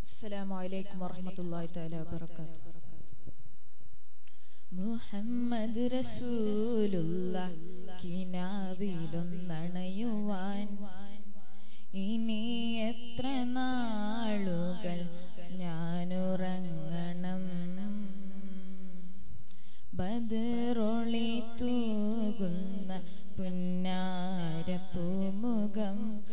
السلام عليكم ورحمة الله تعالى وبركاته മുഹമ്മദ് റസൂലുള്ള കിനാവിലൊന്നണയുവാൻ ഇനി എത്ര നാളുകൾ ഞാനുറങ്ങണം ബദറൊളി തൂകുന്ന പുന്നാരപ്പൂമുഖം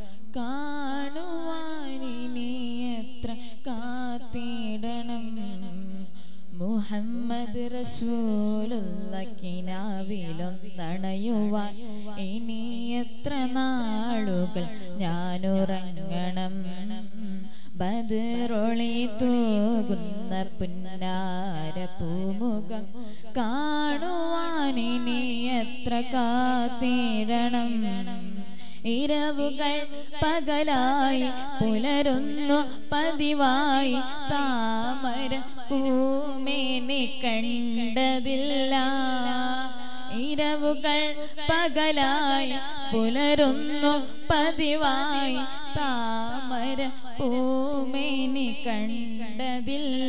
കാണുവാൻ ഇനി എത്ര കാത്തിടണം മുഹമ്മദ് റസൂലുള്ള കിനാവിലൊന്നണയുവാൻ ഇനി എത്ര നാളുകൾ ഞാനുറങ്ങണം ബദറൊളി തൂകുന്ന പുന്നാര പൂമുഖം കാണുവാൻ ഇനി എത്ര കാത്തിടണം ഇരവുകൾ പകലായി പുലരുന്നു പതിവായി താമര പൂമേനെ കണ്ടതില്ല ഇരവുകൾ പകലായി പുലരുന്നു പതിവായി താമര പൂമേനെ കണ്ടതില്ല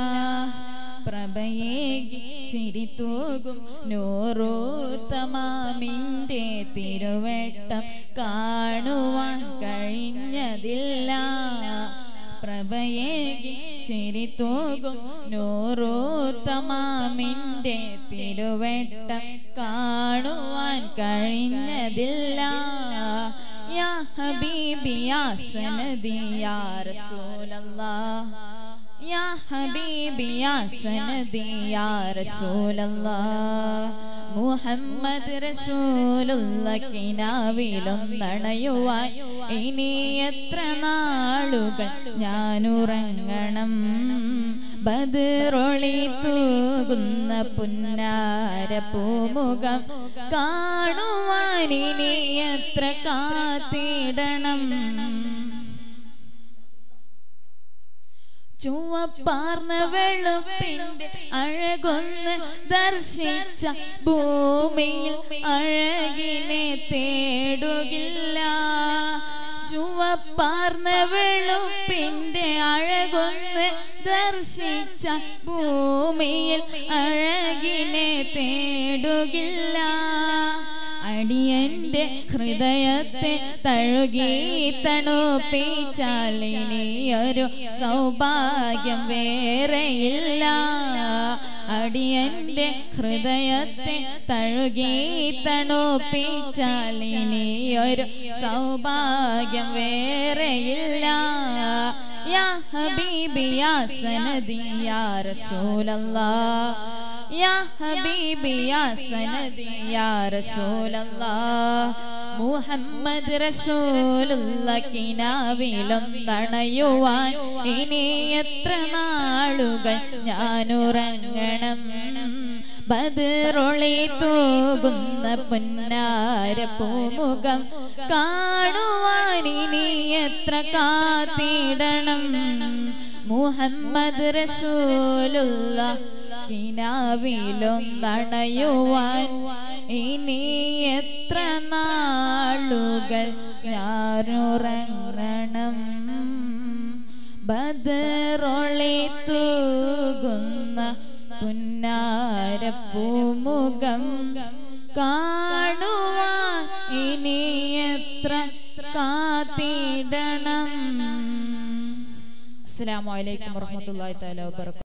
പ്രഭയേകി ചിരിത്തൂകും നൂറൂത്തമാമിൻ്റെ തിരുവട്ടം കാണുവാൻ കഴിഞ്ഞതില്ല പ്രഭയേകി ചിരിത്തൂകും നൂറൂത്തമാമിൻ്റെ തിരുവട്ടം കാണുവാൻ കഴിഞ്ഞതില്ല യാ ഹബീബി യാ സനദി യാ റസൂലല്ലാഹ് يا حبيبي يا سندي يا رسول الله മുഹമ്മദ് റസൂലുള്ള കിനാവിലൊന്നണയുവാൻ ഇനി എത്ര നാളുകൾ ഞാനുറങ്ങണം ബദറൊളി തൂകുന്ന പുന്നാര പൂമുഖം കാണുവാൻ ഇനി എത്ര കാത്തിടണം ചുവപ്പാർന്ന വെളുപ്പിന്റെ അഴകൊന്ന് ദർശിച്ച ഭൂമിയിൽ അഴകിനെ തേടുകില്ല ചുവപ്പാർന്ന വെളുപ്പിന്റെ അഴകൊന്ന് ദർശിച്ച ഭൂമിയിൽ അഴകിനെ തേടുകില്ല അടിയന്റെ ഹൃദയത്തെ തഴുകി തണുപ്പിച്ചാൽ ഇനിയൊരു സൗഭാഗ്യം വേറെയില്ല അടിയന്റെ ഹൃദയത്തെ തഴുകി തണുപ്പിച്ചാൽ ഇനിയൊരു സൗഭാഗ്യം വേറെയില്ല യാ ഹബീബി യാ സനദി യാ റസൂലല്ലാഹ് യാ ഹബീബി യാ സനദി യാ റസൂലല്ലാഹ് മുഹമ്മദ് റസൂലുള്ള കിനാവിലൊന്നണയുവാൻ ഇനി എത്ര നാളുകൾ ഞാനുറങ്ങണം ബദറൊളി തൂകുന്ന പുന്നാര പൂമുഖം കാണുവാൻ ഇനി എത്ര കാത്തിടണം മുഹമ്മദ് റസൂലുള്ള കിനാവിലൊന്നണയുവാൻ ഇനി എത്ര നാളുകൾ ഞാനുറങ്ങണം ബദറൊളി തൂകുന്ന പുന്നാരപ്പൂമുഖം കാണുവാൻ ഇനി എത്ര കാത്തിടണം അസ്സലാമു അലൈക്കും വറഹ്മത്തുള്ളാഹി തആല വബറകാതുഹു